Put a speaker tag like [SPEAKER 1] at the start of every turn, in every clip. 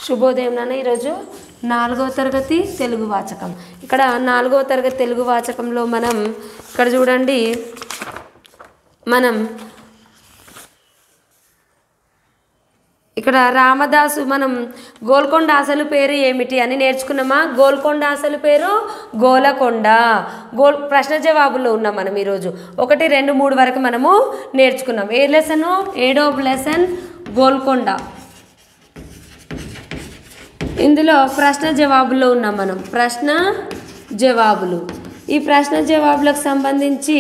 [SPEAKER 1] శుభోదయం నాన్న ఈరోజు నాలుగవ తరగతి తెలుగు వాచకం ఇక్కడ నాలుగవ తరగతి తెలుగు వాచకంలో మనం ఇక్కడ చూడండి మనం ఇక్కడ రామదాసు మనం గోల్కొండ అసలు పేరు ఏమిటి అని నేర్చుకున్నామా గోల్కొండ అసలు పేరు గోలకొండ గోల్ ప్రశ్న జవాబులో ఉన్నాం మనం ఈరోజు ఒకటి రెండు మూడు వరకు మనము నేర్చుకున్నాం ఏ లెసన్ ఏడో లెసన్ గోల్కొండ ఇందులో ప్రశ్న జవాబులో ఉన్నాం మనం ప్రశ్న జవాబులు ఈ ప్రశ్న జవాబులకు సంబంధించి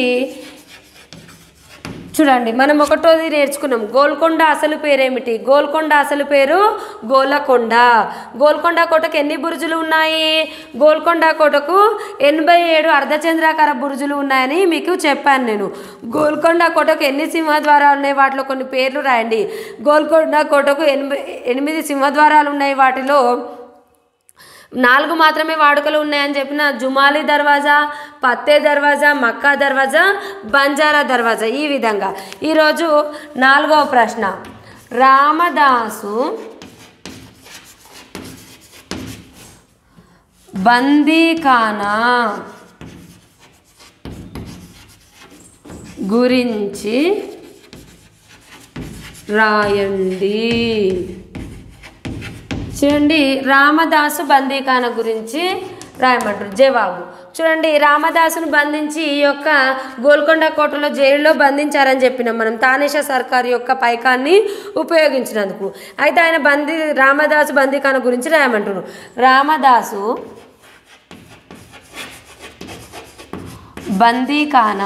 [SPEAKER 1] చూడండి మనం ఒకటోది నేర్చుకున్నాం గోల్కొండ అసలు పేరేమిటి గోల్కొండ అసలు పేరు గోలకొండ గోల్కొండ కోటకు ఎన్ని బురుజులు ఉన్నాయి గోల్కొండ కోటకు ఎనభై ఏడు అర్ధచంద్రాకార బురుజులు ఉన్నాయని మీకు చెప్పాను నేను గోల్కొండ కోటకు ఎన్ని సింహద్వారాలు ఉన్నాయి వాటిలో కొన్ని పేర్లు రాయండి గోల్కొండ కోటకు ఎనిమిది ఎనిమిది సింహద్వారాలు ఉన్నాయి వాటిలో నాలుగు మాత్రమే వాడుకలు ఉన్నాయని చెప్పిన జుమాలి దర్వాజా పత్తే దర్వాజా మక్కా దర్వాజా బంజారా దర్వాజా ఈ విధంగా ఈరోజు నాలుగవ ప్రశ్న రామదాసు బందీఖానా గురించి రాయండి చూడండి రామదాసు బందీఖాన గురించి రాయమంటారు జవాబు చూడండి రామదాసును బంధించి ఈ యొక్క గోల్కొండ కోటలో జైలులో బంధించారని చెప్పినాం మనం తానేషా సర్కార్ యొక్క పైకాన్ని ఉపయోగించినందుకు అయితే ఆయన బందీ రామదాసు బందీఖాన గురించి రాయమంటారు రామదాసు బందీఖానా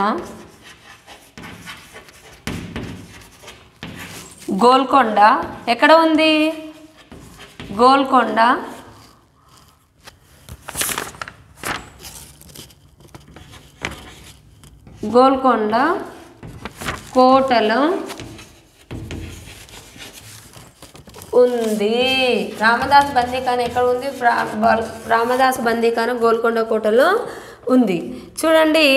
[SPEAKER 1] గోల్కొండ ఎక్కడ ఉంది గోల్కొండ గోల్కొండ కోటలో ఉంది రామదాస్ బందీఖాన ఎక్కడ ఉంది రా- బల్- రామదాస్ బందీఖాన గోల్కొండ కోటలో ఉంది చూడండి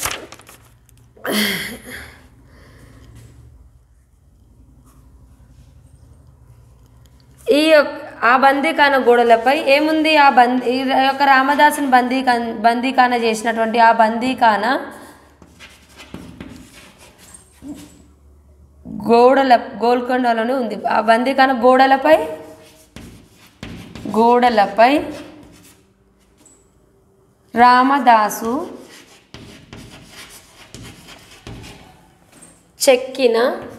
[SPEAKER 1] ఈ యొక్క ఆ బందీఖాన గోడలపై ఏముంది ఆ బందీ ఈ యొక్క రామదాసుని బందీఖా బందీఖాన చేసినటువంటి ఆ బందీఖాన గోడల గోల్కొండలోనే ఉంది ఆ బందీఖాన గోడలపై గోడలపై రామదాసు చెక్కిన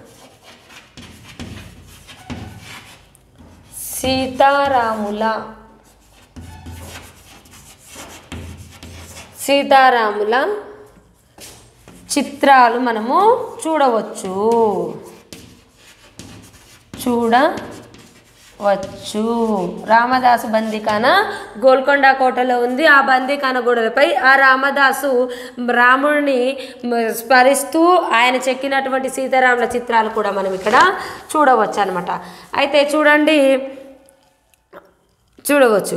[SPEAKER 1] సీతారాముల సీతారాముల చిత్రాలు మనము చూడవచ్చు చూడవచ్చు రామదాసు బందీఖాన గోల్కొండ కోటలో ఉంది ఆ బందీఖాన గోడలపై ఆ రామదాసు రాముడిని స్మరిస్తూ ఆయన చెక్కినటువంటి సీతారాముల చిత్రాలు కూడా మనం ఇక్కడ చూడవచ్చు అనమాట అయితే చూడండి చూడవచ్చు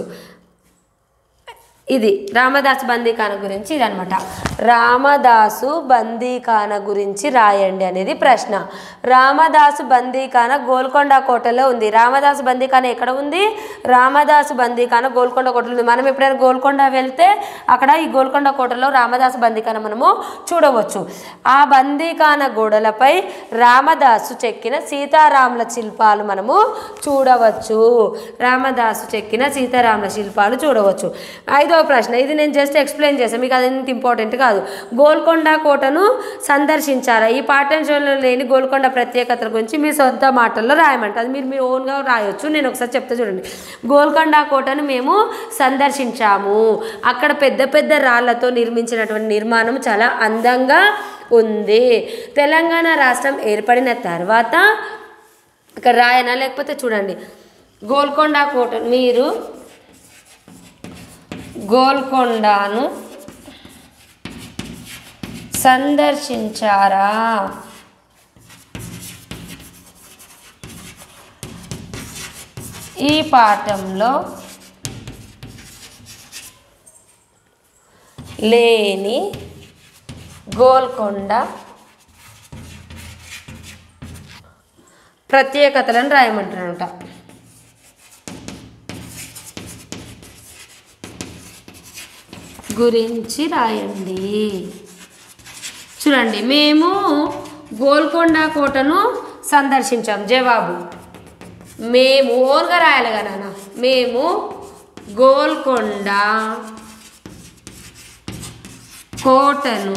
[SPEAKER 1] ఇది రామదాసు బందీఖాన గురించి ఇదనమాట రామదాసు బందీఖాన గురించి రాయండి అనేది ప్రశ్న రామదాసు బందీఖాన గోల్కొండ కోటలో ఉంది రామదాసు బందీఖాన ఎక్కడ ఉంది రామదాసు బందీఖాన గోల్కొండ కోటలో ఉంది మనం ఎప్పుడైనా గోల్కొండ వెళ్తే అక్కడ ఈ గోల్కొండ కోటలో రామదాసు బందీఖాన మనము చూడవచ్చు ఆ బందీఖాన గోడలపై రామదాసు చెక్కిన సీతారాముల శిల్పాలు మనము చూడవచ్చు రామదాసు చెక్కిన సీతారాముల శిల్పాలు చూడవచ్చు ఐదవ ప్రశ్న ఇది నేను జస్ట్ ఎక్స్ప్లెయిన్ చేశాను మీకు అది ఎంత ఇంపార్టెంట్ కాదు గోల్కొండ కోటను సందర్శించారా ఈ పాఠ్యాంశంలో లేని గోల్కొండ ప్రత్యేకతల గురించి మీ సొంత మాటల్లో రాయమంట అది మీరు మీ ఓన్గా రాయొచ్చు నేను ఒకసారి చెప్తా చూడండి గోల్కొండ కోటను మేము సందర్శించాము అక్కడ పెద్ద పెద్ద రాళ్లతో నిర్మించినటువంటి నిర్మాణం చాలా అందంగా ఉంది తెలంగాణ రాష్ట్రం ఏర్పడిన తర్వాత ఇక్కడ రాయనా లేకపోతే చూడండి గోల్కొండ కోట మీరు గోల్కొండను సందర్శించారా ఈ పాఠంలో లేని గోల్కొండ ప్రత్యేకతలను రాయమంటారంట గురించి రాయండి చూడండి మేము గోల్కొండ కోటను సందర్శించాం జవాబు మేము ఓన్గా రాయాలి కదా నాన్న మేము గోల్కొండ కోటను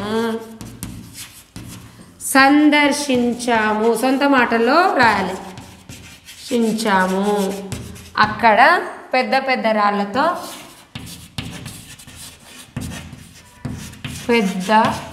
[SPEAKER 1] సందర్శించాము సొంత మాటల్లో రాయాలి చించాము అక్కడ పెద్ద పెద్ద రాళ్ళతో పెద్ద